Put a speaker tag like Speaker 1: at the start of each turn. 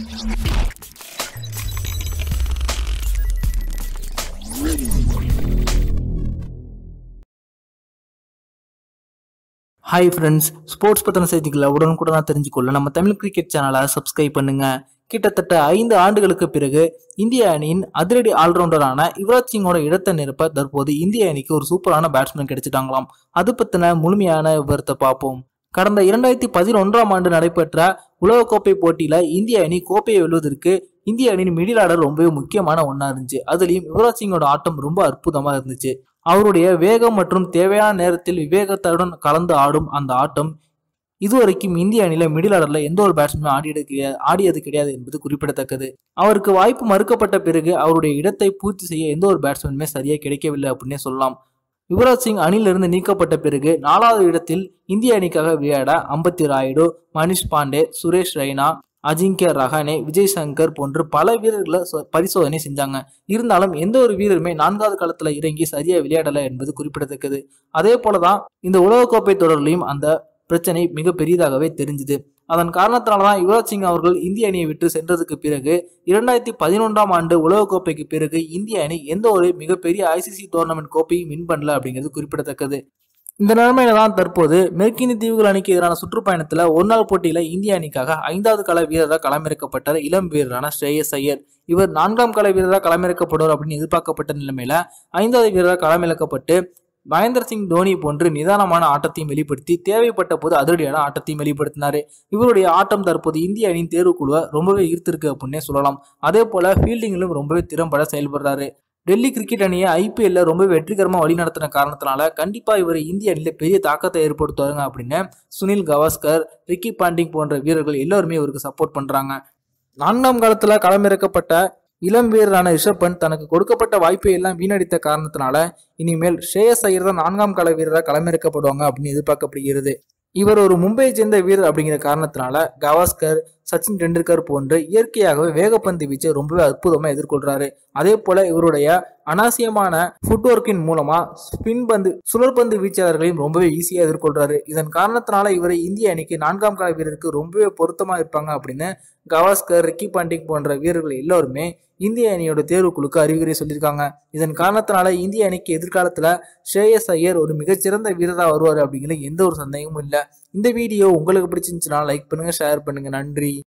Speaker 1: hi friends sports பற்றின செய்திகளை உடனுக்குடனாக தெரிஞ்சுக்கொள்ள நம்ம தமிழ் கிரிக்கெட் சேனலை சப்ஸ்கிரைப் பண்ணுங்க கிட்டத்தட்ட ஐந்து ஆண்டுகளுக்கு பிறகு இந்திய அணியின் அதிரடி ஆல்ரவுண்டரான யுவராஜ் சிங்கோட இடத்தை நிரப்ப தற்போது இந்திய அணிக்கு ஒரு சூப்பரான பேட்ஸ்மேன் கிடைச்சிட்டாங்களாம் அது பற்றின முழுமையான விவரத்தை பார்ப்போம் கடந்த இரண்டாயிரத்தி பதினொன்றாம் ஆண்டு நடைபெற்ற உலகக்கோப்பை போட்டியில இந்திய அணி கோப்பையை வெல்வதற்கு இந்திய அணியின் மிடில் ஆர்டர் ரொம்பவே முக்கியமான ஒன்றா இருந்துச்சு அதுலேயும் யுவராஜ் சிங்கோட ஆட்டம் ரொம்ப அற்புதமாக இருந்துச்சு அவருடைய வேகம் மற்றும் தேவையான நேரத்தில் விவேகத்துடன் கலந்து ஆடும் அந்த ஆட்டம் இதுவரைக்கும் இந்திய அணியில மிடில் ஆர்டர்ல எந்த ஒரு பேட்ஸ்மேன் ஆடியது கிடையாது ஆடியது கிடையாது என்பது குறிப்பிடத்தக்கது அவருக்கு வாய்ப்பு மறுக்கப்பட்ட பிறகு அவருடைய இடத்தை பூர்த்தி செய்ய எந்த ஒரு பேட்ஸ்மேனுமே சரியா கிடைக்கவில்லை அப்படின்னே சொல்லலாம் யுவராஜ் சிங் அணியிலிருந்து நீக்கப்பட்ட பிறகு நாலாவது இடத்தில் இந்திய அணிக்காக விளையாட அம்பத்தி ராயுடு மனிஷ் பாண்டே சுரேஷ் ரெய்னா அஜிங்கிய ரஹானே விஜய் சங்கர் போன்று பல வீரர்களை சொ- பரிசோதனை செஞ்சாங்க இருந்தாலும் எந்த ஒரு வீரருமே நான்காவது களத்துல இறங்கி சரியா விளையாடல என்பது குறிப்பிடத்தக்கது அதே போலதான் இந்த உலகக்கோப்பை தொடர்லையும் அந்த பிரச்சனை மிக பெரியதாகவே தெரிஞ்சுது அதன் காரணத்தினாலதான் யுவராஜ் சிங் அவர்கள் இந்திய அணியை விட்டு சென்றதுக்கு பிறகு இரண்டாயிரத்தி பதினொன்றாம் ஆண்டு உலகக்கோப்பைக்கு பிறகு இந்திய அணி எந்த ஒரு மிகப்பெரிய ஐசிசி டோர்னமெண்ட் கோப்பையும் வின் பண்ணல அப்படிங்கிறது குறிப்பிடத்தக்கது இந்த நிலைமையில தான் தற்போது மேற்கிந்திய தீவுகள் அணிக்கு எதிரான சுற்றுப்பயணத்துல ஒரு நாள் போட்டியில இந்திய அணிக்காக ஐந்தாவது கள வீரராக களமிறக்கப்பட்டார் இளம் வீரரான ஸ்ரேயஸ் ஐயர் இவர் நான்காம் கள வீரராக களமிறக்கப்படுவார் அப்படின்னு எதிர்பார்க்கப்பட்ட நிலைமையில ஐந்தாவது வீரராக களமிறக்கப்பட்டு மகேந்திர சிங் தோனி போன்று நிதானமான ஆட்டத்தையும் வெளிப்படுத்தி தேவைப்பட்ட போது அதிரடியான ஆட்டத்தையும் வெளிப்படுத்தினாரு இவருடைய ஆட்டம் தற்போது இந்திய அணியின் தேர்வுக்குழுவை ரொம்பவே ஈர்த்திருக்கு அப்படின்னே சொல்லலாம் அதே போல ஃபீல்டிங்கிலும் ரொம்பவே திறம்பட செயல்படுறாரு டெல்லி கிரிக்கெட் அணியை ஐபிஎல்ல ரொம்ப வெற்றிகரமாக வழிநடத்தின காரணத்தினால கண்டிப்பாக இவர் இந்திய அணியில் பெரிய தாக்கத்தை ஏற்படுத்துவாருங்க அப்படின்னு சுனில் கவாஸ்கர் ரிக்கி பாண்டிங் போன்ற வீரர்கள் எல்லோருமே இவருக்கு சப்போர்ட் பண்ணுறாங்க நான்காம் காலத்தில் களமிறக்கப்பட்ட இளம் வீரரான ரிஷப் பண்ட் தனக்கு கொடுக்கப்பட்ட வாய்ப்பை எல்லாம் வீணடித்த காரணத்தினால இனிமேல் ஸ்ரேயஸ் ஐயர் தான் நான்காம் கால வீரராக களமிறக்கப்படுவாங்க அப்படின்னு எதிர்பார்க்கப்படுகிறது இவர் ஒரு மும்பையை சேர்ந்த வீரர் அப்படிங்கிற காரணத்தினால கவாஸ்கர் சச்சின் டெண்டுல்கர் போன்று இயற்கையாகவே வேகப்பந்து வீச்சை ரொம்பவே அற்புதமா எதிர்கொள்றாரு அதே போல இவருடைய அனாவசியமான ஃபுட்ஒர்க்கின் மூலமா ஸ்பின் பந்து சுழற்பந்து வீச்சாளர்களையும் ரொம்பவே ஈஸியா எதிர்கொள்றாரு இதன் காரணத்தினால இவரை இந்திய அணிக்கு நான்காம் கால வீரருக்கு ரொம்பவே பொருத்தமா இருப்பாங்க அப்படின்னு கவாஸ்கர் ரிக்கி பாண்டிங் போன்ற வீரர்கள் எல்லோருமே இந்திய அணியோட தேர்வுக்குழுக்கு அறிகுறி சொல்லியிருக்காங்க இதன் காரணத்தினால இந்திய அணிக்கு எதிர்காலத்துல ஸ்ரேயஸ் ஐயர் ஒரு மிகச்சிறந்த வீரராக வருவார் அப்படிங்கிற எந்த ஒரு சந்தேகமும் இல்லை இந்த வீடியோ உங்களுக்கு பிடிச்சிருந்துச்சுன்னா லைக் பண்ணுங்க ஷேர் பண்ணுங்க நன்றி